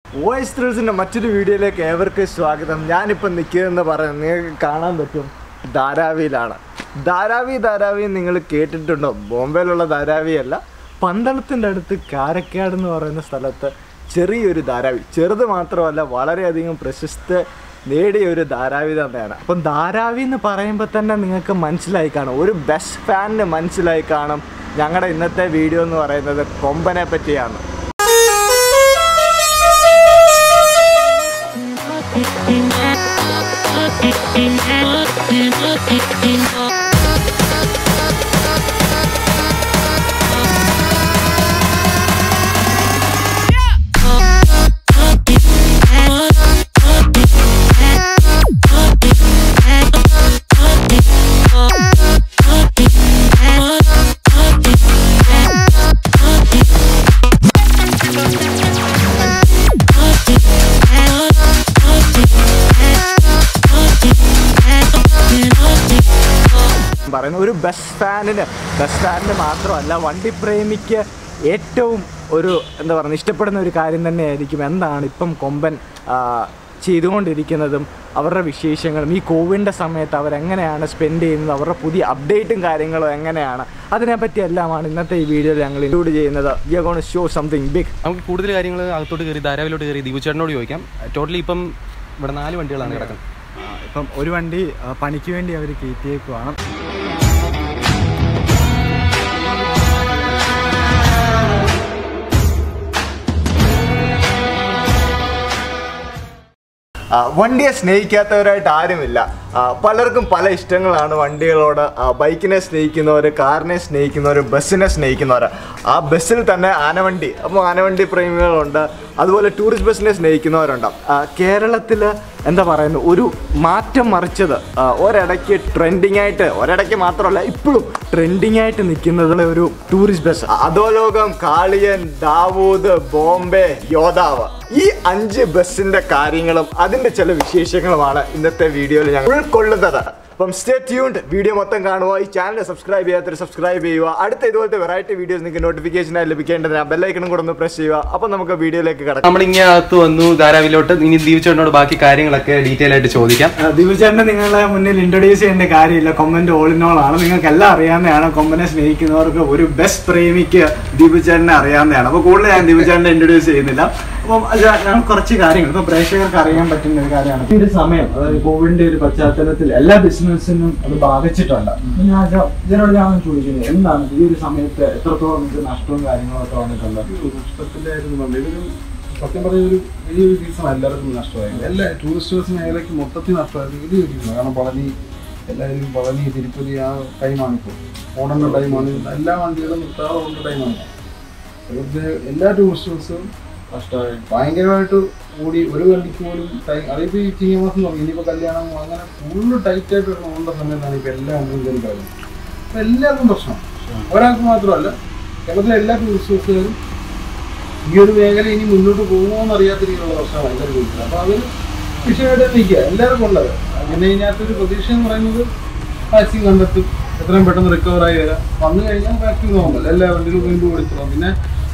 Voice ത്രിൽസിൻ്റെ മറ്റൊരു വീഡിയോയിലേക്ക് ഏവർക്കും സ്വാഗതം ഞാനിപ്പോൾ നിൽക്കുന്നതെന്ന് പറയാം നിങ്ങൾക്ക് കാണാൻ പറ്റും ധാരാവിയിലാണ് ധാരാവി ധാരാവി നിങ്ങൾ കേട്ടിട്ടുണ്ടോ ബോംബെയിലുള്ള ധാരാവി അല്ല പന്തളത്തിൻ്റെ അടുത്ത് കാരക്കാട് എന്ന് പറയുന്ന സ്ഥലത്ത് ചെറിയൊരു ധാരാവി ചെറുത് മാത്രമല്ല വളരെയധികം പ്രശസ്ത നേടിയ ഒരു ധാരാവി തന്നെയാണ് അപ്പം ധാരാവി എന്ന് പറയുമ്പോൾ തന്നെ നിങ്ങൾക്ക് മനസ്സിലായി കാണും ഒരു ബെസ്റ്റ് ഫാനിന് മനസ്സിലായി കാണും ഞങ്ങളുടെ ഇന്നത്തെ വീഡിയോ എന്ന് പറയുന്നത് കൊമ്പനെ പറ്റിയാണ് പറയുന്നത് ഒരു ബെസ്റ്റ് ഫാനിന് ബെസ്റ്റ് ഫാനിന് മാത്രമല്ല വണ്ടി പ്രേമിക്ക് ഏറ്റവും ഒരു എന്താ പറയുക ഇഷ്ടപ്പെടുന്ന ഒരു കാര്യം തന്നെയായിരിക്കും എന്താണ് ഇപ്പം കൊമ്പൻ ആ, ചെയ്തുകൊണ്ടിരിക്കുന്നതും അവരുടെ വിശേഷങ്ങളും ഈ കോവിഡിൻ്റെ സമയത്ത് അവരെങ്ങനെയാണ് സ്പെൻഡ് ചെയ്യുന്നത് അവരുടെ പുതിയ അപ്ഡേറ്റും കാര്യങ്ങളും എങ്ങനെയാണ് അതിനെപ്പറ്റി എല്ലാമാണ് ഇന്നത്തെ ഈ വീഡിയോയിൽ ഞങ്ങൾ ഇൻക്ലൂഡ് ചെയ്യുന്നത് we are gonna show something big നമുക്ക് കൂടുതൽ കാര്യങ്ങൾ അകത്തോട്ട് കയറി ധാരാവിലോട്ട് കയറി ദീപു ചേട്ടനോട് ചോദിക്കാം ടോട്ടലി ഇപ്പം ഇവിടെ നാല് വണ്ടികളാണ് കിടക്കുന്നത് ഇപ്പം ഒരു വണ്ടി ആ, പണിക്ക് വേണ്ടി അവർ കയറ്റിയേക്കുവാണ് ആ, വണ്ടിയെ സ്നേഹിക്കാത്തവരായിട്ട് ആരുമില്ല ആ, പലർക്കും പല ഇഷ്ടങ്ങളാണ് വണ്ടികളോട് ആ, ബൈക്കിനെ സ്നേഹിക്കുന്നവർ കാറിനെ സ്നേഹിക്കുന്നവർ ബസ്സിനെ സ്നേഹിക്കുന്നവർ ആ ബസ്സിൽ തന്നെ ആനവണ്ടി അപ്പോൾ ആനവണ്ടി പ്രേമികളുണ്ട് അതുപോലെ ടൂറിസ്റ്റ് ബസ്സിനെ സ്നേഹിക്കുന്നവരുണ്ട് കേരളത്തിൽ എന്താ പറയുന്നത് ഒരു മാറ്റം മറിച്ചത് ആ, ഒരിടയ്ക്ക് ട്രെൻഡിങ് ആയിട്ട് ഒരിടയ്ക്ക് മാത്രമല്ല ഇപ്പോഴും ട്രെൻഡിങ് ആയിട്ട് നിൽക്കുന്നത് ഒരു ടൂറിസ്റ്റ് ബസ് അധോലോകം കാളിയൻ ദാവൂദ് ബോംബെ യോദ്ധാവ് ഈ അഞ്ച് ബസ്സിന്റെ കാര്യങ്ങളും അതിന്റെ ചില വിശേഷങ്ങളുമാണ് ഇന്നത്തെ വീഡിയോയിൽ ഞങ്ങൾ ഉൾക്കൊള്ളുന്നത് അപ്പം സ്റ്റേ ട്യൂൺഡ് വീഡിയോ മൊത്തം കാണുക ഈ ചാനൽ സബ്സ്ക്രൈബ് ചെയ്യാത്തവർ സബ്സ്ക്രൈബ് ചെയ്യുക അടുത്ത ഇതുപോലത്തെ വെറൈറ്റി വീഡിയോസ് നിങ്ങൾക്ക് നോട്ടിഫിക്കേഷനായി ലഭിക്കേണ്ടതിന് ബെല്ലൈക്കണും കൂടെ ഒന്ന് പ്രസ് ചെയ്യുക അപ്പം നമുക്ക് വീഡിയോയിലേക്ക് കിടക്കാം നമ്മൾ ഇങ്ങനെ അകത്ത് വന്നു ധാരാവിലോട്ട് ഇനി ദീപു ചേട്ടനോട് ബാക്കി കാര്യങ്ങളൊക്കെ ഡീറ്റെയിൽ ആയിട്ട് ചോദിക്കാം ദിവിചേട്ടനെ നിങ്ങളെ മുന്നിൽ ഇൻട്രൊഡ്യൂസ് ചെയ്യേണ്ട കാര്യമില്ല കൊമ്പന്റെ ഓൾ ഇൻ ഓൾ ആണ് നിങ്ങൾക്ക് എല്ലാം അറിയാവുന്നതാണ് കൊമ്പനെ സ്നേഹിക്കുന്നവർക്ക് ഒരു ബെസ്റ്റ് പ്രേമിക്ക് ദിവിചേട്ടനെ അറിയാവുന്നതാണ് അപ്പോൾ കൂടുതൽ ഞാൻ ദിവിചേട്ടനെ ഇൻട്രൊഡ്യൂസ് ചെയ്യുന്നില്ല അപ്പം അത് ഞാൻ കുറച്ച് കാര്യങ്ങൾ ഇപ്പൊ പ്രേക്ഷകർക്ക് അറിയാൻ പറ്റുന്ന ഒരു കാര്യമാണ് ഈ ഒരു സമയം അതായത് കോവിഡിന്റെ ഒരു പശ്ചാത്തലത്തിൽ എല്ലാ ബിസിനസ്സിനും അത് ബാധിച്ചിട്ടുണ്ട് അപ്പൊ ഞാൻ ജ- ഇതിനോട് ഞാൻ ചോദിക്കുന്നത് എന്താണ് ഈ ഒരു സമയത്ത് എത്രത്തോളം നിങ്ങൾക്ക് നഷ്ടവും കാര്യങ്ങളും ഒക്കെ വന്നിട്ടുള്ളത് നഷ്ടത്തിലായിരുന്നു പറഞ്ഞത് ഇതൊരു സത്യം പറഞ്ഞ ഒരു വലിയൊരു സീസൺ എല്ലാവർക്കും നഷ്ടമായിരുന്നു എല്ലാ ടൂറിസ്റ്റ് മേഖലയ്ക്ക് മൊത്തത്തിൽ നഷ്ടമായിരുന്നു വലിയൊരു സീസൺ കാരണം പളനി എല്ലാവരും പളനി തിരുപ്പതി ആ ടൈമാണ് ഇപ്പോൾ ഓണറിൻ്റെ ടൈമാണ് എല്ലാ വണ്ടികളും നിർത്താതെ ഓണറിൻ്റെ ടൈമാണ് അതുകൊണ്ട് എല്ലാ ടൂറിസ്റ്റ് ബസ്സും നഷ്ടമായി ഭയങ്കരമായിട്ട് കൂടി ഒരു വണ്ടിക്ക് പോലും ടൈം അതിപ്പോൾ ഈ ചിങ്ങമാസം തുടങ്ങി ഇനിയിപ്പോൾ കല്യാണം അങ്ങനെ ഫുള്ള് ടൈറ്റ് ആയിട്ട് വരുന്ന ഓണ്ട സമയത്താണ് ഇപ്പോൾ എല്ലാ വണ്ടിയും കയറി കളയുന്നത് അപ്പോൾ എല്ലാവർക്കും പ്രശ്നം ഒരാൾക്ക് മാത്രമല്ല കേരളത്തിലെ എല്ലാ ടൂറിസ്റ്റ് ബസ്സുകാരും ഈ ഒരു മേഖല ഇനി മുന്നോട്ട് പോകുമോ എന്നറിയാത്ത രീതിയിലുള്ള പ്രശ്നമാണ് എല്ലാവരും ചോദിച്ചത് അപ്പോൾ അത് വിഷയമായിട്ട് നിൽക്കുക എല്ലാവർക്കും ഉള്ളത് പിന്നെ ഇതിനകത്തൊരു പ്രതീക്ഷ എന്ന് പറയുന്നത് വാക്സിൻ കണ്ടെത്തും എത്രയും പെട്ടെന്ന് റിക്കവർ ആയി വരാം വന്നു കഴിഞ്ഞാൽ വാക്സിൻ നോർമൽ എല്ലാ വണ്ടികളും വീണ്ടും ഓടിച്ചോളാം പിന്നെ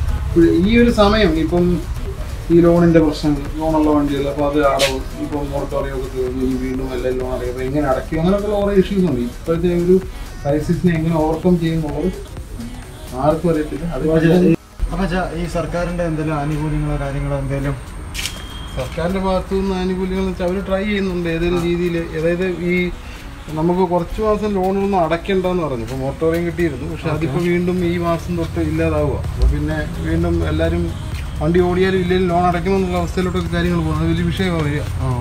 ഈ ഒരു സമയം ഇപ്പം ഈ ലോണിന്റെ പ്രശ്നങ്ങൾ ലോണുള്ള വണ്ടികൾ അപ്പോൾ അത് അടവ് ഇപ്പം മോട്ടോറിയം ഒക്കെ തീർന്നു ഇനി വീണ്ടും എല്ലാം ലോൺ അറിയാം അപ്പോൾ എങ്ങനെ അടയ്ക്കും അങ്ങനെയൊക്കെ കുറേ ഇഷ്യൂസ് ഉണ്ട് ഇപ്പോഴത്തെ ഒരു ക്രൈസിസിനെ എങ്ങനെ ഓവർകം ചെയ്യുന്നുള്ളത് ആർക്കും അറിയത്തില്ല അത് അപ്പൊ ചാ, ഈ സർക്കാരിന്റെ എന്തെങ്കിലും ആനുകൂല്യങ്ങളോ കാര്യങ്ങളോ എന്തെങ്കിലും സർക്കാരിന്റെ ഭാഗത്തു നിന്ന് ആനുകൂല്യങ്ങൾ വെച്ചാൽ അവർ ട്രൈ ചെയ്യുന്നുണ്ട് ഏതെങ്കിലും രീതിയിൽ അതായത് ഈ നമുക്ക് കുറച്ച് മാസം ലോണൊന്നും അടയ്ക്കണ്ടെന്ന് പറഞ്ഞു ഇപ്പോൾ മോട്ടോറിയം കിട്ടിയിരുന്നു പക്ഷെ അതിപ്പോൾ വീണ്ടും ഈ മാസം തൊട്ട് ഇല്ലാതാവുക അപ്പോൾ പിന്നെ വീണ്ടും എല്ലാവരും വണ്ടി ഓടിയാലും ഇല്ലെങ്കിലും ലോൺ അടയ്ക്കണം എന്നുള്ള അവസ്ഥയിലോട്ടൊക്കെ കാര്യങ്ങൾ പോകും അത് വലിയ വിഷയമാണ് വരിക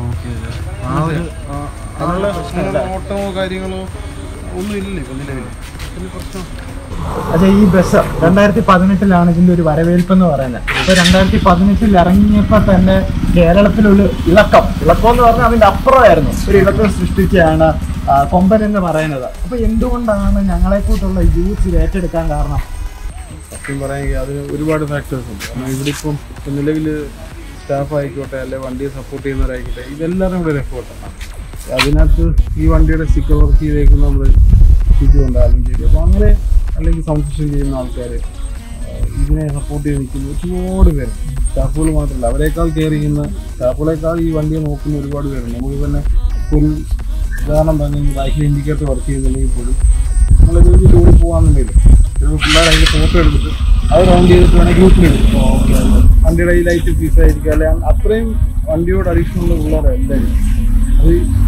ആ ഒരു ആ, അതിനുള്ള അങ്ങനെ ഓട്ടമോ കാര്യങ്ങളോ ഒന്നും ഇല്ലല്ലോ ഇപ്പം നിലവിൽ വലിയ പ്രശ്നം അതെ ഈ ബസ് രണ്ടായിരത്തി പതിനെട്ടിലാണ് ഇതിന്റെ ഒരു വരവേൽപ്പ് എന്ന് പറയുന്നത് അപ്പൊ രണ്ടായിരത്തി പതിനെട്ടിൽ ഇറങ്ങിയപ്പോ തന്നെ കേരളത്തിലൊരു ഇളക്കം ഇളക്കം എന്ന് പറഞ്ഞാൽ അതിന്റെ അപ്പുറമായിരുന്നു ഒരു ഇളക്കം സൃഷ്ടിക്കുകയാണ് ആ, കൊമ്പൻ എന്ന് പറയുന്നത് അപ്പൊ എന്തുകൊണ്ടാണ് ഞങ്ങളെ കൂട്ടുള്ള യൂത്ത് ഇത് ഏറ്റെടുക്കാൻ കാരണം സത്യം പറയുമെങ്കിൽ അതിന് ഒരുപാട് ഫാക്ടേഴ്സ് ഉണ്ട് കാരണം ഇവിടെ ഇപ്പം നിലവിൽ സ്റ്റാഫ് ആയിക്കോട്ടെ അല്ലെ വണ്ടിയെ സപ്പോർട്ട് ചെയ്യുന്നവരായിക്കോട്ടെ ഇതെല്ലാവരും കൂടെ ഒരു എഫേർട്ടാണ് അതിനകത്ത് ഈ വണ്ടിയുടെ സ്റ്റിക്കർ വർക്ക് ചെയ്തേക്കുന്ന നമ്മൾ ചുറ്റുമുണ്ട് ആലും ചെയ്തു അപ്പോൾ അങ്ങനെ അല്ലെങ്കിൽ സൗണ്ട് സിസ്റ്റം ചെയ്യുന്ന ആൾക്കാർ ഈ ഇതിനെ സപ്പോർട്ട് ചെയ്ത് നിൽക്കുന്ന ഒരുപാട് പേരുണ്ട് സ്റ്റാഫുകൾ മാത്രമല്ല അവരെക്കാൾ കെയർ ചെയ്യുന്ന സ്റ്റാഫുകളെക്കാൾ ഈ വണ്ടിയെ നോക്കുന്ന ഒരുപാട് പേരുണ്ട് നമുക്ക് തന്നെ ഒരു ഉദാഹരണം പറഞ്ഞു ബാക്കിൽ ഇൻഡിക്കേറ്റർ വർക്ക് ചെയ്യുന്നുണ്ടെങ്കിൽ പോലും നമ്മളൊരു വലിയ ഓടി പോകാന്നുണ്ടെങ്കിൽ ഒരു പിള്ളേർ അതിൽ ഫോട്ടോ എടുത്തിട്ട് അത് റൗണ്ട് ചെയ്തിട്ട് വേണമെങ്കിൽ ഗ്രൂപ്പിൽ എടുക്കും വണ്ടിയുടെ ഈ ലൈറ്റ് പീസ് ആയിരിക്കും അല്ലെങ്കിൽ അത്രയും വണ്ടിയോട് അഡീഷൻ ഉള്ള പിള്ളേരെ എല്ലാവരും അത്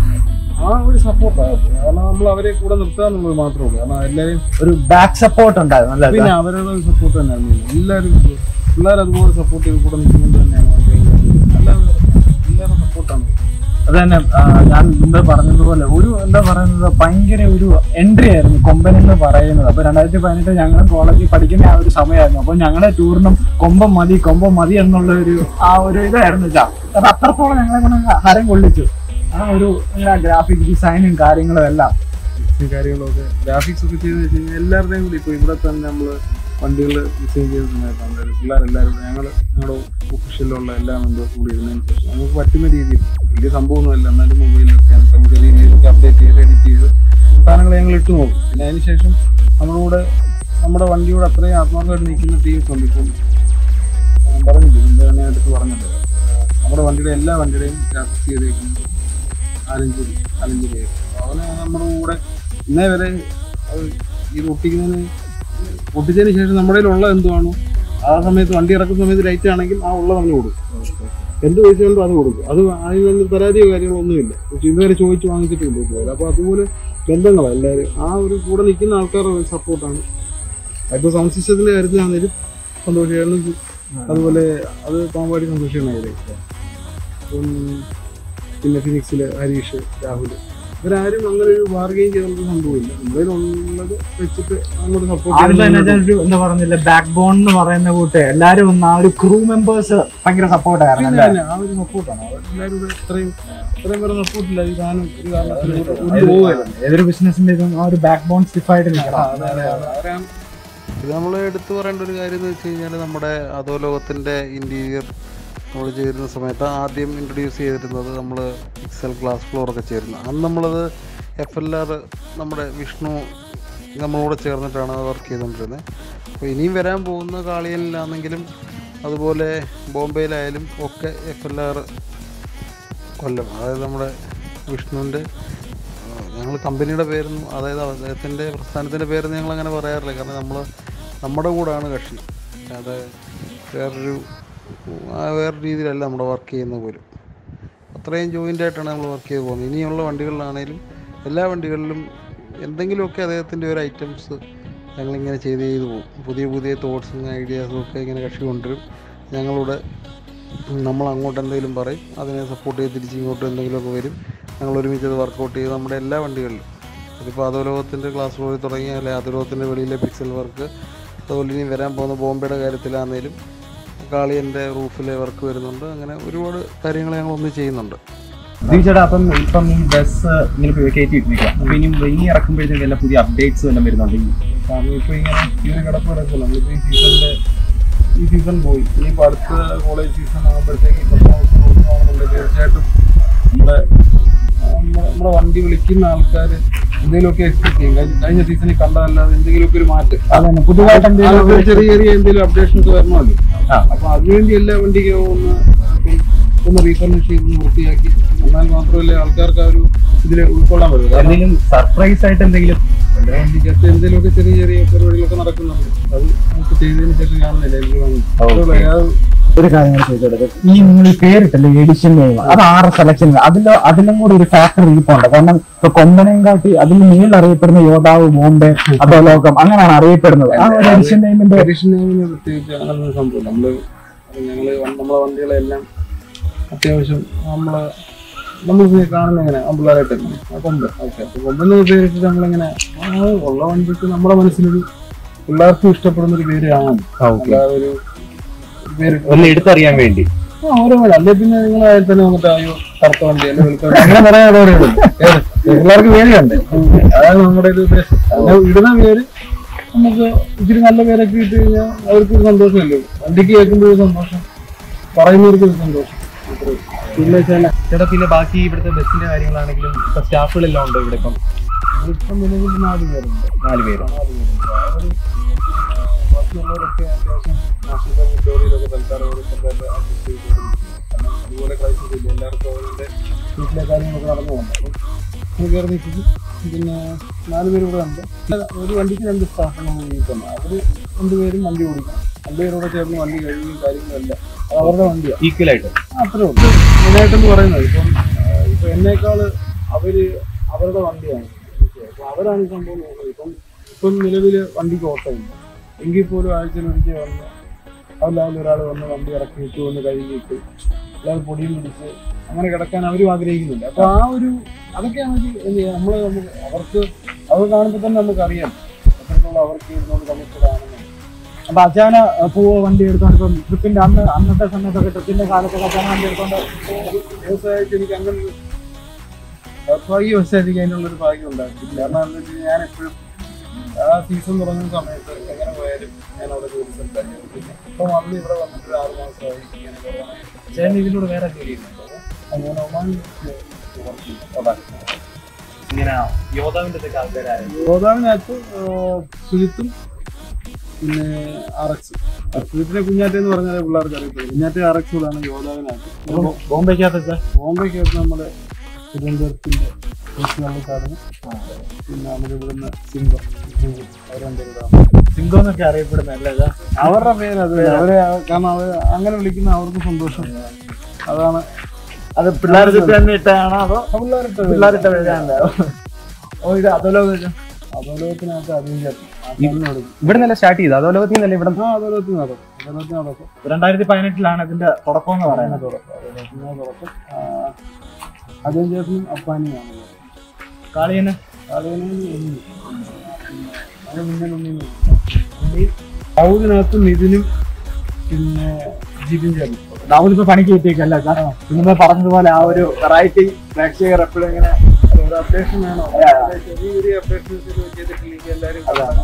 ആ ഒരു സപ്പോർട്ടാണ് കാരണം നമ്മൾ അവരെ കൂടെ നിർത്താന്നുള്ളത് മാത്രമേ ഉള്ളൂ കാരണം എല്ലാവരും ഒരു ബാക്ക് സപ്പോർട്ട് ഉണ്ടായിരുന്നു അല്ലേ പിന്നെ അവരുടെ ഒരു സപ്പോർട്ട് തന്നെയാണ് main. എല്ലാവരും പിള്ളേർ അതുപോലെ സപ്പോർട്ട് ചെയ്ത് കൂടെ നിൽക്കുന്നുണ്ട് തന്നെയാണ് എല്ലാവരും എല്ലാവരും സപ്പോർട്ടാണ് അത് തന്നെ ആ, ഞാൻ മുമ്പേ പറഞ്ഞതുപോലെ ഒരു എന്താ പറയുന്നത് ഭയങ്കര ഒരു എൻട്രി ആയിരുന്നു കൊമ്പൻ എന്ന് പറയുന്നത് അപ്പൊ രണ്ടായിരത്തി പതിനെട്ട് ഞങ്ങൾ കോളേജിൽ പഠിക്കുന്ന ആ ഒരു സമയമായിരുന്നു അപ്പൊ ഞങ്ങളുടെ ടൂറിനും കൊമ്പം മതി കൊമ്പം മതി എന്നുള്ള ഒരു ആ ഒരു ഇതായിരുന്നു വെച്ചാ അത് അത്രത്തോളം ഞങ്ങളെ കൊണ്ട് ഹരം കൊള്ളിച്ചു ആ ഒരു ഗ്രാഫിക് ഡിസൈനും കാര്യങ്ങളും എല്ലാം ഈ കാര്യങ്ങളൊക്കെ ഗ്രാഫിക്സ് ഒക്കെ ചെയ്ത് വെച്ച് കഴിഞ്ഞാൽ എല്ലാവരുടെയും കൂടി ഇപ്പോൾ ഇവിടെ തന്നെ നമ്മൾ വണ്ടികൾ ഡിസൈൻ ചെയ്ത സമയത്താണ് പിള്ളേരെല്ലാവരും ഞങ്ങൾ ഞങ്ങളുടെ ഒഫീഷ്യലിലുള്ള എല്ലാ മെമ്പേഴ്സും കൂടി ഇരുന്നതിന് ശേഷം നമുക്ക് പറ്റുന്ന രീതിയിൽ വലിയ സംഭവമൊന്നുമല്ല എന്നാലും മൊബൈലിലൊക്കെ നമുക്ക് ചെറിയ രീതിയിലൊക്കെ അപ്ഡേറ്റ് ചെയ്ത് എഡിറ്റ് ചെയ്ത് സാധനങ്ങൾ ഞങ്ങൾ ഇട്ട് നോക്കും പിന്നെ അതിന് ശേഷം നമ്മുടെ കൂടെ നമ്മുടെ വണ്ടിയോട് അത്രയും ആത്മാർത്ഥമായിട്ട് നിൽക്കുന്ന ടീംസ് ഉണ്ട് ഇപ്പം ഞാൻ പറഞ്ഞില്ലേ മുമ്പ് തന്നെ അടുത്ത് പറഞ്ഞല്ലോ നമ്മുടെ വണ്ടിയുടെ എല്ലാ വണ്ടിയുടെയും ഗ്രാഫിക്സ് ചെയ്തേക്കുന്നത് ആലഞ്ചേരി ആലഞ്ചേരി അവന് നമ്മുടെ കൂടെ ഇന്നേ വരെ അത് ഇത് ഒട്ടിക്കുന്നതിന് ഒട്ടിച്ചതിന് ശേഷം നമ്മുടെ കയ്യിലുള്ള എന്തുവാണോ ആ സമയത്ത് വണ്ടി ഇറക്കുന്ന സമയത്ത് ലൈറ്റ് ആണെങ്കിൽ ആ ഉള്ളത് അവന് കൊടുക്കും എന്ത് ചോദിച്ചുകൊണ്ടും അത് കൊടുക്കും അത് അതിനൊന്നും പരാതിയോ കാര്യങ്ങളോ ഒന്നുമില്ല പക്ഷെ ഇതുവരെ ചോദിച്ച് വാങ്ങിച്ചിട്ടില്ല ഇതുവരെ അപ്പോൾ അതുപോലെ ബന്ധങ്ങളാണ് എല്ലാവരും ആ ഒരു കൂടെ നിൽക്കുന്ന ആൾക്കാരുടെ സപ്പോർട്ടാണ് ഇപ്പോൾ സൗണ്ട് സിസ്റ്റത്തിൻ്റെ കാര്യത്തിലാണെങ്കിലും സന്തോഷമായിരുന്നു അതുപോലെ അത് പാമ്പാടി സന്തോഷമായിരുന്നു അപ്പം പിന്നെ ഫിനിക്സില് ഹരീഷ് രാഹുൽ ഇവരാരും അങ്ങനെ ഒരു ബാർഗെയിൻ ചെയ്തൊരു സംഭവമില്ല നമ്മളിലുള്ളത് വെച്ചിട്ട് അങ്ങോട്ട് ആദ്യം തന്നെ സപ്പോർട്ട് ഒരു എന്താ പറയുന്നില്ല ബാക്ക് ബോൺ എന്ന് പറയുന്ന കൂട്ട് എല്ലാരും ഒന്ന് ആ ഒരു ക്രൂ മെമ്പേഴ്സ് ഭയങ്കര സപ്പോർട്ടായിരുന്നു പിന്നെ അല്ലേ തന്നെ ആ ഒരു സപ്പോർട്ടാണ് അവരെല്ലാവരും കൂടെ ഇത്രയും ഇത്രയും പേരെ സപ്പോർട്ടില്ല ഈ സാധനം ഒരു കാരണത്തിലും ഒരു പോവുകയില്ല ഏതൊരു ബിസിനസിന്റെ ഇതും ആ ഒരു ബാക്ക് ബോൺ സ്റ്റിഫായിട്ട് നിൽക്കണം അവരാണ് ഇത് നമ്മൾ എടുത്തു പറയേണ്ട ഒരു കാര്യം എന്ന് വെച്ച് കഴിഞ്ഞാൽ നമ്മുടെ അധോലോകത്തിൻ്റെ ഇൻറ്റീരിയർ നമ്മൾ ചേരുന്ന സമയത്ത് ആദ്യം ഇൻട്രൊഡ്യൂസ് ചെയ്തിരുന്നത് നമ്മൾ പിക്സൽ ഗ്ലാസ് ഫ്ലോർ ഒക്കെ ചേരുന്നത് അന്ന് നമ്മളത് എഫ് എൽ ആർ നമ്മുടെ വിഷ്ണു നമ്മളോട് ചേർന്നിട്ടാണ് വർക്ക് ചെയ്തുകൊണ്ടിരുന്നത് അപ്പോൾ ഇനിയും വരാൻ പോകുന്ന കാളിയനിലാണെങ്കിലും അതുപോലെ ബോംബെയിലായാലും ഒക്കെ എഫ് എൽ ആർ കൊല്ലം അതായത് നമ്മുടെ വിഷ്ണുവിൻ്റെ ഞങ്ങൾ കമ്പനിയുടെ പേരൊന്നും അതായത് അദ്ദേഹത്തിൻ്റെ പ്രസ്ഥാനത്തിൻ്റെ പേരൊന്നും ഞങ്ങൾ അങ്ങനെ പറയാറില്ല കാരണം നമ്മൾ നമ്മുടെ കൂടാണ് കക്ഷി അത് വേറൊരു ആ വേറെ രീതിയിലല്ല നമ്മുടെ വർക്ക് ചെയ്യുന്ന പോലും അത്രയും ജോയിൻ്റ് ആയിട്ടാണ് നമ്മൾ വർക്ക് ചെയ്ത് പോകുന്നത് ഇനിയുള്ള വണ്ടികളിലാണേലും എല്ലാ വണ്ടികളിലും എന്തെങ്കിലുമൊക്കെ അദ്ദേഹത്തിൻ്റെ ഒരു ഐറ്റംസ് ഞങ്ങളിങ്ങനെ ചെയ്ത് ചെയ്ത് പോകും പുതിയ പുതിയ തോട്ട്സും ഐഡിയാസും ഒക്കെ ഇങ്ങനെ കക്ഷി കൊണ്ടുവരും ഞങ്ങളുടെ നമ്മൾ അങ്ങോട്ട് എന്തെങ്കിലും പറയും അതിനെ സപ്പോർട്ട് ചെയ്ത് തിരിച്ച് ഇങ്ങോട്ട് എന്തെങ്കിലുമൊക്കെ വരും ഞങ്ങൾ ഒരുമിച്ച് അത് വർക്കൗട്ട് ചെയ്ത് നമ്മുടെ എല്ലാ വണ്ടികളിലും അതിപ്പോൾ അധോലോകത്തിൻ്റെ ക്ലാസ് റൂമിൽ തുടങ്ങി അല്ലെ അധോലോകത്തിൻ്റെ വെളിയിലെ പിക്സൽ വർക്ക് അതുപോലെ ഇനി വരാൻ പോകുന്ന ബോംബെയുടെ കാര്യത്തിലാണെങ്കിലും കാളിയൻ്റെ റൂഫിലെ വർക്ക് വരുന്നുണ്ട് അങ്ങനെ ഒരുപാട് കാര്യങ്ങൾ ഞങ്ങൾ ഒന്ന് ചെയ്യുന്നുണ്ട് ചേട്ടാ അപ്പം ഇപ്പം ഈ ബസ് ഇങ്ങനെ കയറ്റിയിട്ടിരിക്കുക അപ്പൊ ഇനി ഇനി ഇറക്കുമ്പോഴത്തേക്ക് എല്ലാ പുതിയ അപ്ഡേറ്റ്സ് വല്ലതും വരുന്നുണ്ട് ഈ കാരണം ഇപ്പോൾ ഇങ്ങനെ ഇങ്ങനെ കിടപ്പ് കിടക്കില്ല നമ്മളിപ്പോൾ ഈ സീസണിൻ്റെ ഈ സീസൺ പോയി ഇനിയിപ്പോൾ അടുത്ത കോളേജ് സീസൺ ആകുമ്പോഴത്തേക്ക് നോക്കുകയാണെന്നുണ്ടെങ്കിൽ തീർച്ചയായിട്ടും നമ്മുടെ നമ്മുടെ നമ്മുടെ വണ്ടി വിളിക്കുന്ന ആൾക്കാർ എന്തെങ്കിലുമൊക്കെ എക്സ്പെക്ട് ചെയ്യും കഴിഞ്ഞ കഴിഞ്ഞ സീസണിൽ കണ്ടതല്ലാതെ എന്തെങ്കിലുമൊക്കെ ഒരു മാറ്റം അതന്നെ പുതുതായിട്ട് എന്തെങ്കിലും അതൊക്കെ ചെറിയ ചെറിയ എന്തെങ്കിലും അപ്ഡേഷൻസ് വരണമല്ലോ ആ. അപ്പൊ അതിനുവേണ്ടി എല്ലാ വണ്ടിക്കും ഒന്ന് ഒന്ന് റീഫർണിഷ് ചെയ്ത് വൃത്തിയാക്കി എന്നാൽ മാത്രമല്ലേ ആൾക്കാർക്ക് ആ ഒരു ഇതിൽ ഉൾക്കൊള്ളാൻ പറ്റുള്ളൂ എന്തെങ്കിലും സർപ്രൈസ് ആയിട്ട് എന്തെങ്കിലും എല്ലാ വണ്ടിക്കകത്ത് എന്തെങ്കിലുമൊക്കെ ചെറിയ ചെറിയ പരിപാടികളൊക്കെ നടക്കുന്നുണ്ട് അത് നമുക്ക് ചെയ്തതിന് ശേഷം കാണുന്നില്ല എനിക്ക് Okay. ഒരു കാര്യം കൂടി ചോദിച്ചോട്ടെ ഈ നിങ്ങൾ ഈ പേരിട്ടല്ലേ എഡിഷൻ നെയിം അത് ആറ് സെലക്ഷൻ അതിലോ അതിലും കൂടി ഒരു ഫാക്ടർ ഇരിപ്പുണ്ട് കാരണം ഇപ്പൊ കൊമ്പനം കാട്ടി അതിൽ മേൽ അറിയപ്പെടുന്ന യോദ്ധാവ് ബോംബെ അതോ ലോകം അങ്ങനെയാണ് അറിയപ്പെടുന്നത് ആ ഒരു എഡിഷൻ നെയിമിന്റെ അഡീഷൻ നെയിമിന് പ്രത്യേകിച്ച് അങ്ങനൊന്നും സംഭവം നമ്മള് ഞങ്ങള് വ- നമ്മളെ വണ്ടികളെല്ലാം അത്യാവശ്യം നമ്മളെ നമ്മൾ കാണുന്ന എങ്ങനെ അമ്പിള്ളേരായിട്ട് തന്നെ ആ കൊമ്പ് ഓക്കെ അപ്പൊ കൊമ്പെന്ന് പേരിട്ട് നമ്മളിങ്ങനെ ആ ഉള്ള വണ്ടിക്ക് നമ്മുടെ മനസ്സിലൊരു പിള്ളേർക്കും ഇഷ്ടപ്പെടുന്ന ഒരു പേര് ആണ് അല്ലാതെ ഒരു പേര് ഒന്ന് എടുത്തറിയാൻ വേണ്ടി ആ ഓരോ വണ്ടി അല്ലെ പിന്നെ നിങ്ങൾ അതിൽ തന്നെ വന്നിട്ട് അയ്യോ കറുത്ത വണ്ടി അല്ലെ വെളുത്ത വണ്ടി അങ്ങനെ പറയാൻ പിള്ളേർക്ക് പേരുണ്ട് അതാണ് നമ്മുടെ ഒരു ഉദ്ദേശം അല്ല ഇടുന്ന പേര് നമുക്ക് ഇച്ചിരി നല്ല പേരൊക്കെ ഇട്ട് കഴിഞ്ഞാൽ അവർക്ക് ഒരു സന്തോഷമല്ലേ വണ്ടിക്ക് കേൾക്കുമ്പോൾ ഒരു സന്തോഷം പറയുന്നവർക്ക് ഒരു സന്തോഷം അത്രേ ഉള്ളൂ. പിന്നെ വെച്ചാൽ ചേട്ടാ പിന്നെ ബാക്കി ഇവിടുത്തെ ബസ്സിന്റെ കാര്യങ്ങളാണെങ്കിലും ഇപ്പൊ സ്റ്റാഫുകളെല്ലാം ഉണ്ടോ ഇവിടെ ഇപ്പം ഇപ്പം നിലവിൽ നാല് പേരുണ്ട് നാല് പേര് നാല് പേരുണ്ട് അവർ ബാക്കിയുള്ളവരൊക്കെ അത്യാവശ്യം നാഷണൽ സ്റ്റോറിയിലൊക്കെ തൽക്കാലം ഒരു ചെറുതായിട്ട് അഡ്ജസ്റ്റ് ചെയ്തുകൊണ്ടിരിക്കുന്നു കാരണം അതുപോലെ ക്രൈസിസ് ഇല്ല എല്ലാവർക്കും അവരുടെ വീട്ടിലെ കാര്യങ്ങളൊക്കെ നടന്നു പോകുന്നു അപ്പം നമ്മൾ കയറി നിൽക്കുന്നു പിന്നെ നാല് പേര് ഇവിടെ ഉണ്ട് ഒരു വണ്ടിക്ക് രണ്ട് സ്റ്റാഫാണ് ജീവിക്കുന്നത് അവർ രണ്ടുപേരും വണ്ടി ഓടിക്കണം രണ്ടുപേരോടെ ചേർന്ന് വണ്ടി കഴിയുകയും കാര്യങ്ങളെല്ലാം അത് അവരുടെ വണ്ടിയാണ് ഈക്വൽ ആയിട്ട് അത്രേ ഉള്ളൂ മെയിനായിട്ടെന്ന് പറയുന്നത് ഇപ്പം ആ, ഇപ്പം എന്നേക്കാൾ അവര് അവരുടെ വണ്ടിയാണ് അപ്പം അവരാണ് ഈ സംഭവം നോക്കുന്നത് ഇപ്പം ഇപ്പം നിലവിൽ വണ്ടിക്ക് ഓട്ടമില്ല എങ്കിൽ പോലും ആഴ്ചയിൽ ഒരിക്കൽ വന്ന് അവരിലായാലും ഒരാൾ വന്ന് വണ്ടി ഇറക്കി ഇട്ട് വന്ന് കഴുകിയിട്ട് എല്ലാവരും പൊടിയും പിടിച്ച് അങ്ങനെ കിടക്കാൻ അവരും ആഗ്രഹിക്കുന്നില്ല അപ്പൊ ആ ഒരു അതൊക്കെയാണ് ഒരു എന്ത് ചെയ്യാ, നമ്മള് നമുക്ക് അവർക്ക് അത് കാണുമ്പോൾ തന്നെ നമുക്കറിയാം എത്രത്തോളം അവർക്ക് ഇരുന്നോണ്ട് കമ്മിറ്റഡ് ആണെന്ന് അപ്പൊ അച്ഛാന പോവോ വണ്ടി എടുത്തോണ്ട് ഇപ്പം ട്രിപ്പിന്റെ അന്ന് അന്നത്തെ സമയത്തൊക്കെ ട്രിപ്പിന്റെ കാലത്തൊക്കെ അച്ഛന വണ്ടി എടുത്തോണ്ട് വ്യവസായത്തിൽ എനിക്ക് അങ്ങനെ ഒരു നിർഭാഗ്യവശാൽ എനിക്ക് അതിനുള്ളൊരു ഭാഗ്യം ഉണ്ടായിട്ടില്ല കാരണം എന്താ വെച്ചാൽ ഞാൻ എപ്പോഴും ആ സീസൺ തുടങ്ങുന്ന സമയത്ത് എങ്ങനെ പോയാലും ഞാൻ അവിടെ ജോലി സംസാരിക്കും പിന്നെ ഇപ്പൊ വന്ന് ഇവിടെ വന്നിട്ട് ഒരു ആറ് മാസമായി ഇങ്ങനെ കൊറോണ ചേട്ടൻ ഇതിലൂടെ വേറെ ജോലി ചെയ്യുന്നുണ്ടോ അങ്ങനെ ഒമാനിൽ വർക്ക് ചെയ്യും അതാണ് ഇങ്ങനെ യോദ്ധാവിന്റെ ഒക്കെ ആൾക്കാരായിരുന്നു ഗോദാമിനകത്ത് സുജിത്തും പിന്നെ ആർ എക്സ് സുജിത്തിനെ കുഞ്ഞാറ്റ എന്ന് പറഞ്ഞാൽ പിള്ളേർക്ക് അറിയപ്പെടും കുഞ്ഞാറ്റ ആർ എക്സ് കൂടാണ് യോദ്ധാവിനകത്ത് ബോംബെക്കകത്ത് ബോംബെക്കകത്ത് നമ്മുടെ തിരുവനന്തപുരത്തിന്റെ കൃഷിവെള്ളക്കാരന് പിന്നെ നമ്മുടെ ഇവിടുന്ന് സിംഗം അവരെന്താ സിംഗോ എന്നൊക്കെ അറിയപ്പെടുന്ന അല്ലേ അവരുടെ പേര് അത് അവരെ കാരണം അവർ അങ്ങനെ വിളിക്കുന്ന അവർക്ക് സന്തോഷം അതാണ് അത് പിള്ളേർ ചുറ്റും തന്നെ ഇട്ടാണോ അതോ പിള്ളേരിട്ട പിള്ളേരിട്ട പേരാണല്ലോ ഓ ഇത് അതോലോക അതോലോകത്തിനകത്ത് അറിയില്ല ഇവിടെ നിന്നല്ല സ്റ്റാർട്ട് ചെയ്ത് അതോലോകത്തിൽ നിന്നല്ല ഇവിടെ ആ അതോലോകത്തിന് നടക്കും അതോലോകത്തിന് നടക്കും രണ്ടായിരത്തി പതിനെട്ടിലാണ് ഇതിന്റെ തുടക്കം എന്ന് പറയുന്നത് അതോലോകത്തിന് നടക്കും അതും ചേട്ടനും അപ്പാനിയാണ് കാളിയന് അതിനകത്ത് നിതിനും പിന്നെ ജിബിൻ ചേർന്നു രാഹുൽ ഇപ്പൊ പണിക്ക് കിട്ടിയേക്കല്ല നിങ്ങൾ പറഞ്ഞതുപോലെ ആ ഒരു വെറൈറ്റി പ്രേക്ഷകർ എപ്പോഴും ഇങ്ങനെ അപ്ഡേഷൻ വേണോ ചെറിയ ചെറിയ അപ്ഡേഷൻസ് ചെയ്തിട്ടില്ലെങ്കിൽ എല്ലാവരും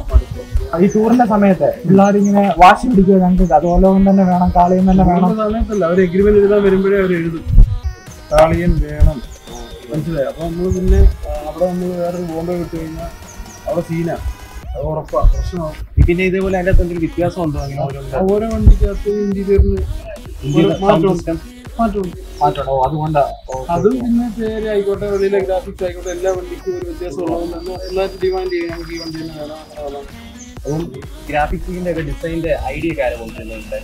ഈ ടൂറിന്റെ സമയത്ത് പിള്ളേർ ഇങ്ങനെ വാശി പിടിക്കുക ഞങ്ങൾക്ക് അതോലോകം തന്നെ വേണം കാളിയം തന്നെ വേണം നമ്മുടെ സമയത്തല്ല അവർ എഗ്രിമെന്റ് എഴുതാൻ വരുമ്പോഴേ അവർ എഴുതും കാളിയൻ വേണം മനസ്സിലായി അപ്പൊ നമ്മൾ പിന്നെ ആ, അവിടെ നമ്മൾ വേറൊരു ബോംബെ വിട്ട് കഴിഞ്ഞാൽ അവിടെ സീനാണ് അത് ഉറപ്പാ പ്രശ്നമാവും പിന്നെ ഇതേപോലെ അതിന്റെ അകത്ത് എന്തെങ്കിലും വ്യത്യാസം ഉണ്ടോ അങ്ങനെ ഓരോ ആ ഓരോ വണ്ടിക്കകത്ത് ഇന്റീരിയറിന് മാറ്റമുണ്ട് മാറ്റമുണ്ട് മാറ്റണോ അതുകൊണ്ടാ അതും പിന്നെ പേര് ആയിക്കോട്ടെ വെളിയിലെ ഗ്രാഫിക്സ് ആയിക്കോട്ടെ എല്ലാ വണ്ടിക്കും ഒരു വ്യത്യാസം ഉള്ളതുകൊണ്ട് തന്നെ എല്ലാവരും ഡിമാൻഡ് ചെയ്യും നമുക്ക് ഈ വണ്ടി തന്നെ വേണം അങ്ങനെ വേണം അപ്പം ഗ്രാഫിക്സിന്റെ ഒക്കെ ഡിസൈനിന്റെ ഐഡിയ ഒക്കെ ആരാ കൊണ്ടുവരുന്നുണ്ട്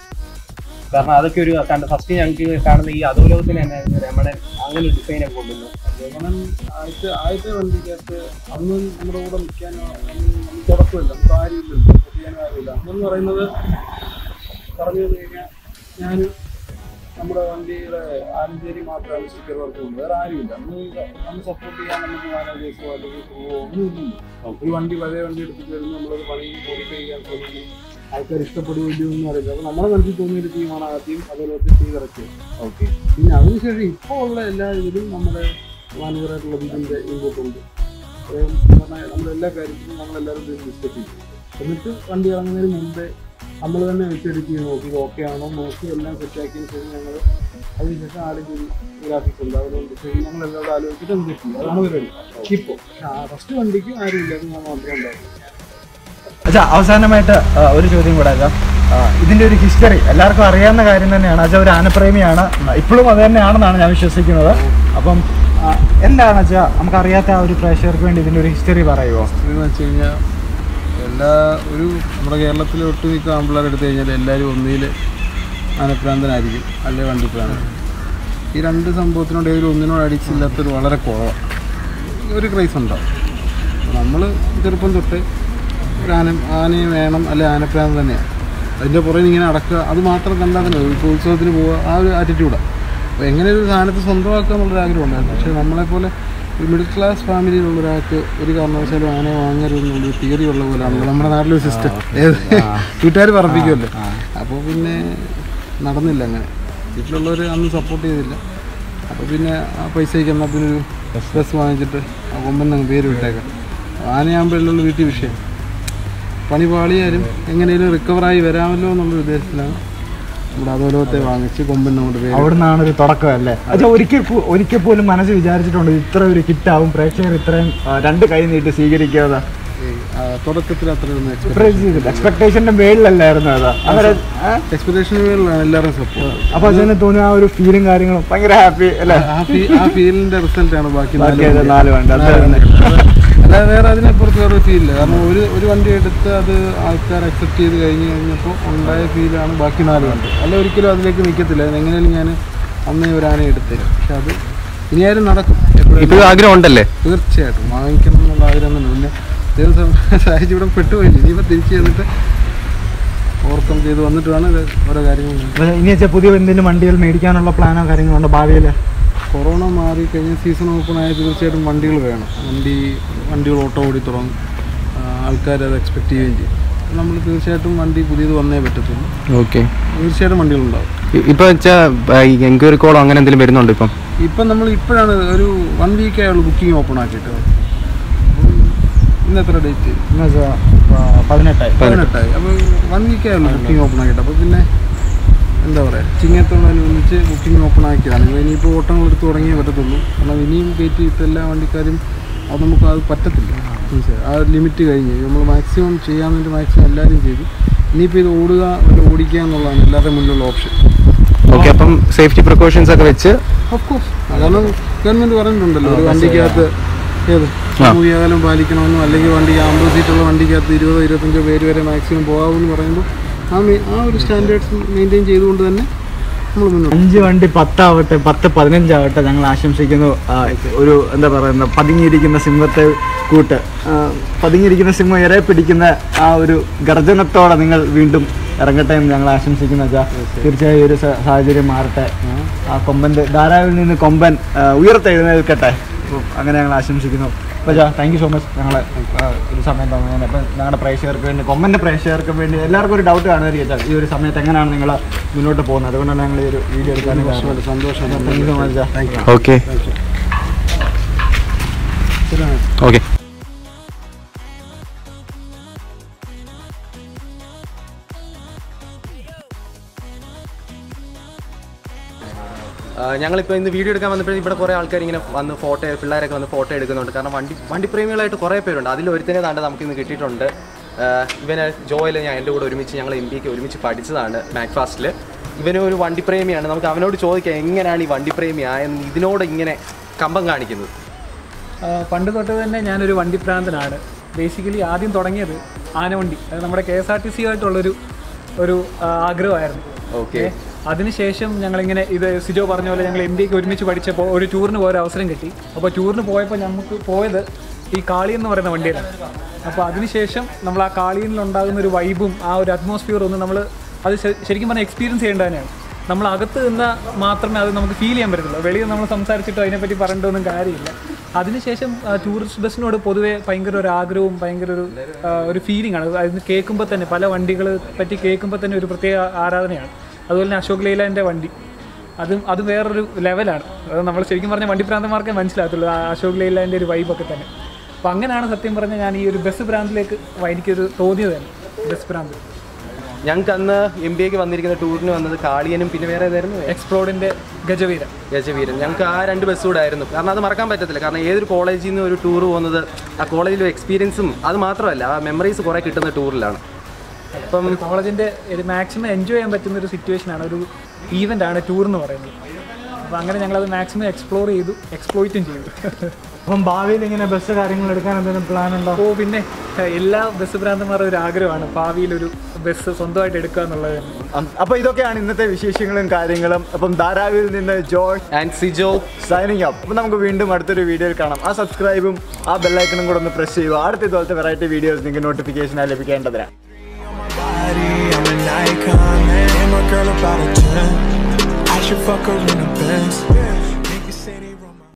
കാരണം അതൊക്കെ ഒരു കണ്ട ഫസ്റ്റ് ഞങ്ങൾക്ക് കാണുന്ന ഈ അധോലോകത്തിന് തന്നെ രമണൻ അങ്ങനെ ഒരു ഡിസൈൻ ഒക്കെ കൊണ്ടുവന്നു രമണൻ ആദ്യത്തെ ആദ്യത്തെ വണ്ടിക്കകത്ത് അന്ന് നമ്മുടെ കൂടെ നിൽക്കാനോ അന്ന് നമുക്ക് കുഴപ്പമില്ല നമുക്ക് ആരുമില്ലല്ലോ ചെയ്യാനോ ആരുമില്ല അന്നെന്ന് പറയുന്നത് പറഞ്ഞു തന്നു കഴിഞ്ഞാൽ ഞാൻ നമ്മുടെ വണ്ടിയുടെ ആലഞ്ചേരി മാത്രമാണ് സ്റ്റിക്കർ വർക്ക് ഉണ്ട് വേറെ ആരുമില്ല അന്ന് അന്ന് സപ്പോർട്ട് ചെയ്യാൻ നമുക്ക് മാനേജേഴ്സോ അല്ലെങ്കിൽ ക്രൂവോ ഒന്നുമില്ല ഒരു വണ്ടി പഴയ വണ്ടി എടുത്തിട്ട് വരുമ്പോൾ നമ്മളത് പണി മോഡിഫൈ ചെയ്യാൻ ശ്രമിക്കും ആൾക്കാർ ഇഷ്ടപ്പെടുകയില്ലോ എന്ന് അറിയില്ല അപ്പോൾ നമ്മുടെ മനസ്സിൽ തോന്നിയൊരു ടീമാണ് ആദ്യം അതുപോലെ ചെയ്തിറക്കിയത് ഓക്കെ പിന്നെ അതിനുശേഷം ഇപ്പോൾ ഉള്ള എല്ലാ ഇതിലും നമ്മുടെ മാനവരായിട്ടുള്ള ഇതിൻ്റെ ഇൻപുട്ട് ഉണ്ട് അതായത് എന്ന് പറഞ്ഞാൽ നമ്മുടെ എല്ലാ കാര്യത്തിലും നമ്മളെല്ലാവരും ഇത് ഡിസ്കസ് ചെയ്യും എന്നിട്ട് വണ്ടി ഇറങ്ങുന്നതിന് മുമ്പേ നമ്മൾ തന്നെ വെച്ചെടുത്ത് ചെയ്ത് നോക്കി ഇത് ഓക്കെ ആണോ നോക്കി എല്ലാം സെറ്റാക്കിയതിന് ശേഷം ഞങ്ങൾ അതിനുശേഷം ആരെങ്കിലും ഗ്രാഫിക്സ് ഉണ്ട് അതുകൊണ്ട് ശരി ഞങ്ങൾ എല്ലാവരും ആലോചിച്ചിട്ട് എന്ത് ചെയ്യും അതാണ് പരിപാടി ഇപ്പോൾ ഫസ്റ്റ് വണ്ടിക്ക് ആരും ഇല്ല അത് ഞാൻ മാത്രമേ ഉണ്ടാവും അച്ഛാ അവസാനമായിട്ട് ആ, ഒരു ചോദ്യം കൂടെ അച്ഛാ ആ, ഇതിന്റെ ഒരു ഹിസ്റ്ററി എല്ലാവർക്കും അറിയാവുന്ന കാര്യം തന്നെയാണ് അച്ഛാ ഒരു ആനപ്രേമിയാണ് ഇപ്പോഴും അത് തന്നെയാണെന്നാണ് ഞാൻ വിശ്വസിക്കുന്നത് അപ്പം ആ, എന്താണ് അച്ഛാ നമുക്കറിയാത്ത ആ ഒരു പ്രേക്ഷകർക്ക് വേണ്ടി ഇതിന്റെ ഒരു ഹിസ്റ്ററി പറയുമോ എന്ന് വെച്ച് കഴിഞ്ഞാൽ എല്ലാ ഒരു നമ്മുടെ കേരളത്തിലെ ഒട്ടുമിക്ക ആമ്പിള്ളേർ എടുത്തു കഴിഞ്ഞാൽ എല്ലാവരും ഒന്നിൽ ആനപ്രാന്തനായിരിക്കും അല്ലെ വണ്ടിപ്രാന്തൻ ഈ രണ്ട് സംഭവത്തിനോട് ഏതൊരു ഒന്നിനോട് അടിച്ചില്ലാത്തൊരു വളരെ കുറവാണ് ഒരു ക്രൈസ് ഉണ്ടാവും നമ്മൾ ചെറുപ്പം തൊട്ട് ഒരു ആന ആനയെ വേണം അല്ലെ ആനപ്രാന്തം തന്നെയാണ് അതിൻ്റെ പുറകിൽ ഇങ്ങനെ അടക്കുക അത് മാത്രം കണ്ടാൽ തന്നെ ഒരു ഉത്സവത്തിന് പോവുക ആ ഒരു ആറ്റിറ്റ്യൂഡാണ് അപ്പോൾ എങ്ങനെ ഒരു സാധനത്തെ സ്വന്തമാക്കുക എന്നുള്ളൊരു ആഗ്രഹം ഉണ്ടായിരുന്നു പക്ഷേ നമ്മളെപ്പോലെ ഒരു മിഡിൽ ക്ലാസ് ഫാമിലിയിലുള്ള ഒരാൾക്ക് ഒരു കാരണവശാലും ആനയെ വാങ്ങരുതെന്നുള്ളൊരു തിയറി ഉള്ള പോലെയാണ് നമ്മുടെ നാട്ടിലൊരു സിസ്റ്റം ഏത് വീട്ടുകാർ പറപ്പിക്കുമല്ലോ അപ്പോൾ പിന്നെ നടന്നില്ല അങ്ങനെ വീട്ടിലുള്ളവർ അന്ന് സപ്പോർട്ട് ചെയ്തില്ല അപ്പോൾ പിന്നെ ആ പൈസയ്ക്ക് എന്നാൽ പിന്നെ ഒരു ബസ് വാങ്ങിച്ചിട്ട് ആ കൊമ്പൻ അങ്ങ് പേര് വിട്ടേക്കാം ആനയാകുമ്പോഴുള്ള വീട്ടിൽ വിഷയം പണി പാളിയാലും എങ്ങനെയും റിക്കവറായി വരാമല്ലോ എന്നുള്ള ഉദ്ദേശത്തിലാണ് നമ്മുടെ അതോലോകത്തെ വാങ്ങിച്ച് കൊമ്പൻ കൊണ്ട് പേര് അവിടെ നിന്നാണ് ഒരു തുടക്കം അല്ലേ അച്ഛാ ഒരിക്കൽ പോ- ഒരിക്കൽ പോലും മനസ്സ് വിചാരിച്ചിട്ടുണ്ട് ഇത്ര ഒരു ഹിറ്റാവും പ്രേക്ഷകർ ഇത്രയും ആ, രണ്ട് കൈ നീട്ടി സ്വീകരിക്കാതെ ഏയ്, ആ, തുടക്കത്തിൽ അത്രയൊന്നും എക്സ്പെക്ടേഷന്റെ മേളിലല്ലായിരുന്നു അതാ അന്നേരം എക്സ്പെക്ടേഷനുകളിലാണ് എല്ലാവരും സപ്പോർട്ട് അപ്പൊ അതിന് തോന്നിയ ആ ഒരു ഫീലും കാര്യങ്ങളും ഭയങ്കര ഹാപ്പി അല്ലേ ആ ഫീ- ആ ഫീലിന്റെ റിസൾട്ട് ആണ് ബാക്കി നാല് ബാക്കി അത് വണ്ടി. നാല് വണ്ടി, അത് നാല് തന്നെ. വണ്ടി. അല്ലാതെ വേറെ അതിനപ്പുറത്ത് വേറെ ഫീലില്ല കാരണം ഒരു ഒരു വണ്ടി എടുത്ത് അത് ആൾക്കാർ അക്സെപ്റ്റ് ചെയ്ത് കഴിഞ്ഞ് കഴിഞ്ഞപ്പോൾ ഉണ്ടായ ഫീലാണ് ബാക്കി നാല് വണ്ടി അല്ല ഒരിക്കലും അതിലേക്ക് നിൽക്കത്തില്ല എങ്ങനെയാലും ഞാൻ അന്നേ ഒരു ആന എടുത്തരും പക്ഷെ അത് ഇനിയായാലും നടക്കും എപ്പോഴും ഇപ്പോഴും ആഗ്രഹം ഉണ്ടല്ലേ തീർച്ചയായിട്ടും വാങ്ങിക്കണം എന്നുള്ള ആഗ്രഹം തന്നെ പിന്നെ ദിവസം സാഹിത്യം ഇവിടെ പെട്ടുപോയില്ല ഇനിയിപ്പോൾ തിരിച്ച് ചെന്നിട്ട് ഓവർകം ചെയ്ത് വന്നിട്ട് വേണം ഇത് ഓരോ കാര്യങ്ങൾ ചെയ്യാൻ. ഇനി വെച്ചാൽ പുതിയ എന്തെങ്കിലും വണ്ടികൾ മേടിക്കാനുള്ള പ്ലാനോ കാര്യങ്ങളോ ഉണ്ടോ ഭാവിയിൽ കൊറോണ മാറി കഴിഞ്ഞ സീസൺ ഓപ്പൺ ആയ തീർച്ചയായിട്ടും വണ്ടികൾ വേണം വണ്ടി വണ്ടികൾ ഓട്ടോ ഓടി തുടങ്ങും ആൾക്കാർ അത് എക്സ്പെക്ട് ചെയ്യുകയും ചെയ്യും നമ്മൾ തീർച്ചയായിട്ടും വണ്ടി പുതിയത് വന്നേ പറ്റത്തുള്ളൂ ഓക്കെ തീർച്ചയായിട്ടും വണ്ടികളുണ്ടാവും ഇപ്പൊ വെച്ചാൽ എൻക്വയറി കോളോ അങ്ങനെ എന്തെങ്കിലും വരുന്നുണ്ടോ ഇപ്പം ഇപ്പം നമ്മൾ ഇപ്പോഴാണ് ഒരു വൺ വീക്ക് ആയുള്ളൂ ബുക്കിംഗ് ഓപ്പൺ ആക്കിയിട്ട് അപ്പം ഇന്ന് എത്ര ഡേറ്റ് പതിനെട്ടായി പതിനെട്ടായി അപ്പോൾ വൺ വീക്ക് ആയുള്ളൂ ബുക്കിംഗ് ഓപ്പൺ ആക്കിയിട്ട് അപ്പോൾ പിന്നെ എന്താ പറയുക ചിങ്ങത്തോടനുബന്ധിച്ച് ബുക്കിംഗ് ഓപ്പൺ ആക്കിയതാണ് ഇപ്പോൾ ഇനിയിപ്പോൾ ഓട്ടങ്ങൾ എടുത്ത് തുടങ്ങിയേ പറ്റത്തുള്ളൂ കാരണം ഇനിയും കയറ്റി ഇപ്പം എല്ലാ വണ്ടിക്കാരും അത് നമുക്ക് അത് പറ്റത്തില്ല മനസ്സിലായോ? ആ ലിമിറ്റ് കഴിഞ്ഞ് നമ്മൾ മാക്സിമം ചെയ്യാൻ വേണ്ടി മാക്സിമം എല്ലാവരും ചെയ്തു ഇനിയിപ്പോൾ ഇത് ഓടുക വല്ല ഓടിക്കുക എന്നുള്ളതാണ് എല്ലാവരുടെ മുന്നിലുള്ള ഓപ്ഷൻ ഓക്കെ അപ്പം സേഫ്റ്റി പ്രിക്കോഷൻസ് ഒക്കെ വെച്ച് ഓഫ് കോഴ്സ് കാരണം ഗവൺമെൻറ് പറഞ്ഞിട്ടുണ്ടല്ലോ ഒരു വണ്ടിക്കകത്ത് ഏത് സാമൂഹിക അകലം പാലിക്കണമെന്നോ അല്ലെങ്കിൽ വണ്ടി അമ്പത് സീറ്റുള്ള വണ്ടിക്കകത്ത് ഇരുപതോ ഇരുപത്തഞ്ചോ പേര് വരെ മാക്സിമം പോകാമെന്ന് പറയുമ്പോൾ ആ മെ- ആ ഒരു സ്റ്റാൻഡേർഡ്സ് മെയിൻറ്റെയിൻ ചെയ്തുകൊണ്ട് തന്നെ നമ്മൾ മുന്നോട്ട് അഞ്ച് വണ്ടി പത്താവട്ടെ പത്ത് പതിനഞ്ചാവട്ടെ ഞങ്ങൾ ആശംസിക്കുന്നു ആ, ഒരു എന്താ പറയുന്ന പതുങ്ങിയിരിക്കുന്ന സിംഹത്തെ കൂട്ട് ആ, പതുങ്ങിയിരിക്കുന്ന സിംഹം ഇര പിടിക്കുന്ന ആ ഒരു ഗർജനത്തോടെ നിങ്ങൾ വീണ്ടും ഇറങ്ങട്ടെ എന്ന് ഞങ്ങൾ ആശംസിക്കുന്നു വെച്ചാൽ തീർച്ചയായും ഈ ഒരു സ- സാഹചര്യം മാറട്ടെ ആ കൊമ്പൻ്റെ ധാരാവിൽ നിന്ന് കൊമ്പൻ ആ, ഉയർത്തെഴുന്നേൽക്കട്ടെ അപ്പം അങ്ങനെ ഞങ്ങൾ ആശംസിക്കുന്നു അപ്പോൾ താങ്ക് യു സോ മച്ച് ഞങ്ങളെ ആ, ഒരു സമയം തന്നതിന് അപ്പം ഞങ്ങളുടെ പ്രേക്ഷകർക്ക് വേണ്ടി കൊമ്പൻ്റെ പ്രേക്ഷകർക്ക് വേണ്ടി എല്ലാവർക്കും ഒരു ഡൗട്ട് കാണുമായിരിക്കും വെച്ചാൽ ഈ ഒരു സമയത്ത് എങ്ങനെയാണ് നിങ്ങൾ മുന്നോട്ട് പോകുന്നത് അതുകൊണ്ടാണ് ഞങ്ങൾ ഈ ഒരു വീഡിയോ എടുക്കാനും കാരണം സന്തോഷം thank you so much thank you okay okay ഞങ്ങളിപ്പോൾ ഇന്ന് വീഡിയോ എടുക്കാൻ വന്നപ്പോഴും ഇവിടെ കുറേ ആൾക്കാർ ഇങ്ങനെ വന്ന് ഫോട്ടോ പിള്ളേരൊക്കെ വന്ന് ഫോട്ടോ എടുക്കുന്നുണ്ട് കാരണം വണ്ടി വണ്ടി പ്രേമികളായിട്ട് കുറേ പേരുണ്ട് അതിൽ ഒരുത്തനെ താണ്ട് നമുക്ക് ഇന്ന് കിട്ടിയിട്ടുണ്ട് ആഹ് ഇവന് ജോയിൽ ഞാൻ എൻ്റെ കൂടെ ഒരുമിച്ച് ഞങ്ങൾ എം ബിക്ക് ഒരുമിച്ച് പഠിച്ചതാണ് മാക്ഫാസ്റ്റിൽ ഇവന് ഒരു വണ്ടി പ്രേമിയാണ് നമുക്ക് അവനോട് ചോദിക്കാം എങ്ങനെയാണ് ഈ വണ്ടി പ്രേമി ആയെന്ന് ഇതിനോട് ഇങ്ങനെ കമ്പം കാണിക്കുന്നത് ആ, പണ്ട് തൊട്ട് തന്നെ ഞാനൊരു വണ്ടി ഭ്രാന്തനാണ് ബേസിക്കലി ആദ്യം തുടങ്ങിയത് ആനവണ്ടി അത് നമ്മുടെ K S R T C ആയിട്ടുള്ളൊരു ഒരു ആ, ആഗ്രഹമായിരുന്നു ഓക്കെ അതിനുശേഷം ഞങ്ങളിങ്ങനെ ഇത് സിജോ പറഞ്ഞ പോലെ ഞങ്ങൾ എം ബിക്ക് ഒരുമിച്ച് പഠിച്ചപ്പോൾ ഒരു ടൂറിന് പോയ അവസരം കിട്ടി അപ്പോൾ ടൂറിന് പോയപ്പോൾ നമുക്ക് പോയത് ഈ കാളി എന്ന് പറയുന്ന വണ്ടിയിലാണ് അപ്പോൾ അതിനുശേഷം നമ്മൾ ആ കാളിയിൽ ഉണ്ടാകുന്ന ഒരു വൈബും ആ ഒരു അറ്റ്മോസ്ഫിയറും ഒന്ന് നമ്മൾ അത് ശ- ശരിക്കും പറഞ്ഞാൽ എക്സ്പീരിയൻസ് ചെയ്യേണ്ട തന്നെയാണ് നമ്മൾ അകത്ത് നിന്ന് മാത്രമേ അത് നമുക്ക് ഫീൽ ചെയ്യാൻ പറ്റത്തുള്ളൂ വെളിയിൽ നമ്മൾ സംസാരിച്ചിട്ടോ അതിനെപ്പറ്റി പറയേണ്ടതൊന്നും കാര്യമില്ല അതിനുശേഷം ടൂറിസ്റ്റ് ബസ്സിനോട് പൊതുവെ ഭയങ്കര ഒരു ആഗ്രഹവും ഭയങ്കര ഒരു ആ, ഒരു ഫീലിംഗ് ആണ് അതിന് കേൾക്കുമ്പോൾ തന്നെ പല വണ്ടികൾ പറ്റി കേൾക്കുമ്പോൾ തന്നെ ഒരു പ്രത്യേക ആരാധനയാണ് അതുപോലെ തന്നെ അശോക് ലൈലാൻ്റെ വണ്ടി അതും അത് വേറൊരു ലെവലാണ് അത് നമ്മൾ ശരിക്കും പറഞ്ഞ വണ്ടി പ്രാന്തന്മാർക്കേ മനസ്സിലാകത്തുള്ളൂ ആ അശോക് ലൈലാൻ്റെ ഒരു വൈബൊക്കെ തന്നെ അപ്പം അങ്ങനെയാണ് സത്യം പറഞ്ഞാൽ ഞാൻ ഈ ഒരു ബസ് ഭ്രാന്തിലേക്ക് എനിക്കൊരു തോന്നിയത് തന്നെ ബസ് ഭ്രാന്ത് ഞങ്ങൾക്ക് അന്ന് എം ബി എക്ക് വന്നിരിക്കുന്ന ടൂറിന് വന്നത് കാളിയനും പിന്നെ വേറെ ഏതായിരുന്നു എക്സ്പ്ലോഡിൻ്റെ ഗജവീര ഗജവീരൻ ഞങ്ങൾക്ക് ആ രണ്ട് ബസ് കൂടെ ആയിരുന്നു കാരണം അത് മറക്കാൻ പറ്റത്തില്ല കാരണം ഏതൊരു കോളേജിൽ നിന്ന് ഒരു ടൂർ പോകുന്നത് ആ കോളേജിലെ എക്സ്പീരിയൻസും അത് മാത്രമല്ല ആ മെമ്മറീസ് കുറേ കിട്ടുന്ന ടൂറിലാണ് അപ്പം ഒരു കോളേജിൻ്റെ ഒരു മാക്സിമം എൻജോയ് ചെയ്യാൻ പറ്റുന്ന ഒരു സിറ്റുവേഷനാണ് ഒരു ഈവൻ്റ് ആണ് ടൂർ എന്ന് പറയുന്നത് അപ്പോൾ അങ്ങനെ ഞങ്ങളത് മാക്സിമം എക്സ്പ്ലോർ ചെയ്തു എക്സ്പ്ലോയിറ്റും ചെയ്തു അപ്പം ഭാവിയിൽ ഇങ്ങനെ ബസ് കാര്യങ്ങൾ എടുക്കാൻ എന്തെങ്കിലും പ്ലാൻ ഉണ്ടോ അപ്പോൾ പിന്നെ ഏഹ്, എല്ലാ ബസ് ഭ്രാന്തന്മാരുടെ ഒരു ആഗ്രഹമാണ് ഭാവിയിൽ ഒരു ബസ് സ്വന്തമായിട്ട് എടുക്കുക എന്നുള്ളത് തന്നെ അപ്പോൾ ഇതൊക്കെയാണ് ഇന്നത്തെ വിശേഷങ്ങളും കാര്യങ്ങളും അപ്പം ധാരാവിൽ നിന്ന് George and Sijo signing up അപ്പം നമുക്ക് വീണ്ടും അടുത്തൊരു വീഡിയോയിൽ കാണാം ആ സബ്സ്ക്രൈബും ആ ബെല്ലൈക്കണും കൂടെ ഒന്ന് പ്രസ് ചെയ്യുക അടുത്ത ഇതുപോലത്തെ വെറൈറ്റി വീഡിയോസ് നിങ്ങൾക്ക് നോട്ടിഫിക്കേഷനായി ലഭിക്കേണ്ടതിനാണ് body, I'm an icon, man. And my girl about a 10. I should fuck her in a Benz.